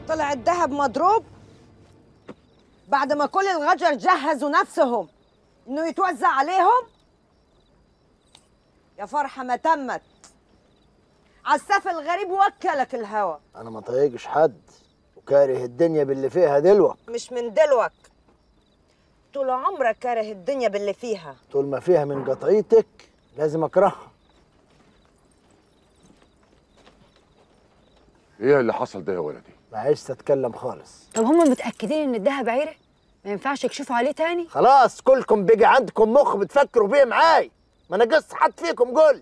طلع الذهب مضروب بعد ما كل الغجر جهزوا نفسهم انه يتوزع عليهم يا فرحة ما تمت عساف الغريب وكلك الهوى انا ما طايقش حد وكاره الدنيا باللي فيها دلوك مش من دلوك طول عمرك كاره الدنيا باللي فيها طول ما فيها من قطعيتك لازم اكرهها ايه اللي حصل ده يا ولدي ما عايز اتكلم خالص طب هم متاكدين ان الذهب عيره ما ينفعش يكشفوا عليه تاني خلاص كلكم بيجي عندكم مخ بتفكروا بيه معاي ما انا قص حد فيكم قلت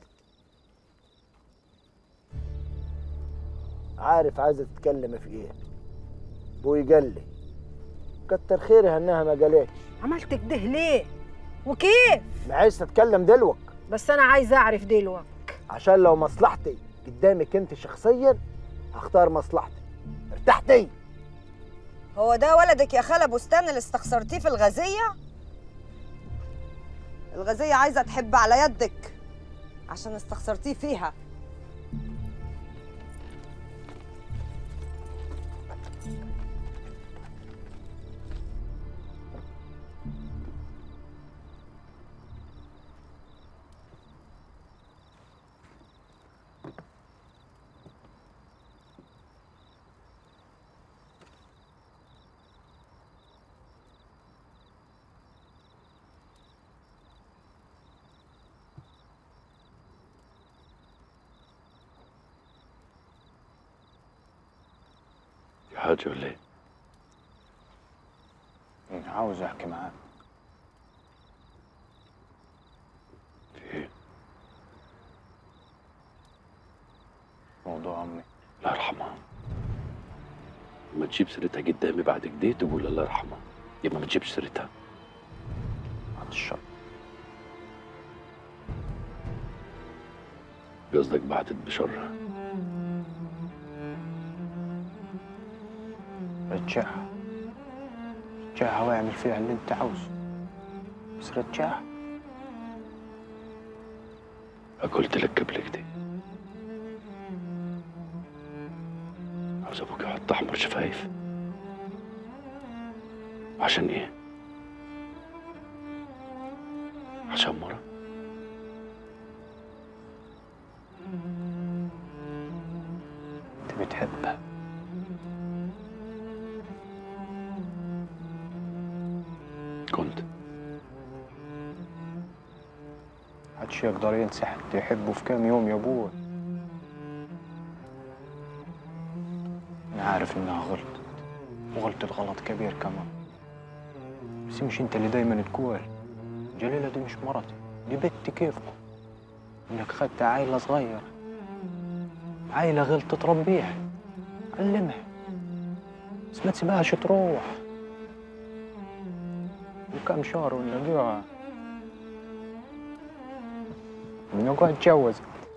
عارف عايزه تتكلم في ايه ابوي قال لي كتر خيرها انها ما قالتش عملت كده ليه وكيف ما عايز اتكلم دلوك بس انا عايزه اعرف دلوك عشان لو مصلحتي قدامك انت شخصيا هختار مصلحتي ارتحتي هو ده ولدك يا خالة بستان اللي استخسرتيه في الغازية؟ الغازية عايزة تحب على يدك عشان استخسرتيه فيها في حاجة ولا ايه؟ عاوز احكي معاك في ايه؟ موضوع امي الله يرحمها لما تجيب سيرتها قدامي بعد كده تقول الله يرحمها يبقى ما تجيبش سيرتها بعد الشر قصدك بعدت بشرها رجعها رجعها واعمل فيها اللي انت عاوزه بس رجعها قلت لك قبل كده عاوز ابوك يحط احمر شفايف عشان ايه؟ عشان مرة انت بتحبها كنت محدش يقدر ينسى حد يحبه في كام يوم يا ابوي انا عارف انها غلطت وغلطت غلط كبير كمان بس مش انت اللي دايما تقول جليلة دي مش مرتي دي بنتي كيفكم انك خدت عيلة صغيرة عيلة غلط تربيها علمها بس ما تسيبهاش تروح وكم شهر ونلاقيها نقعد نتجوز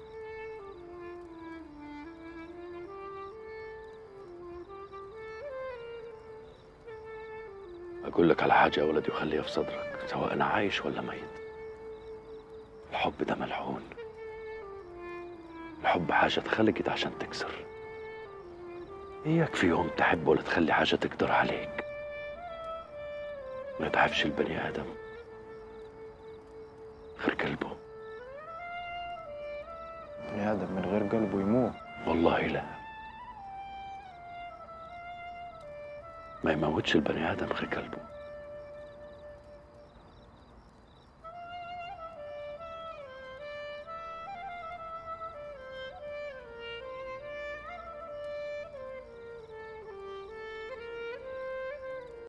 اقول لك على حاجة يا ولدي وخليها في صدرك سواء انا عايش ولا ميت الحب ده ملعون الحب حاجة اتخلقت عشان تكسر اياك في يوم تحب ولا تخلي حاجة تقدر عليك ما يتعبش البني آدم غير قلبه بني ادم من غير قلبه يموت والله لا ما يموتش البني آدم غير قلبه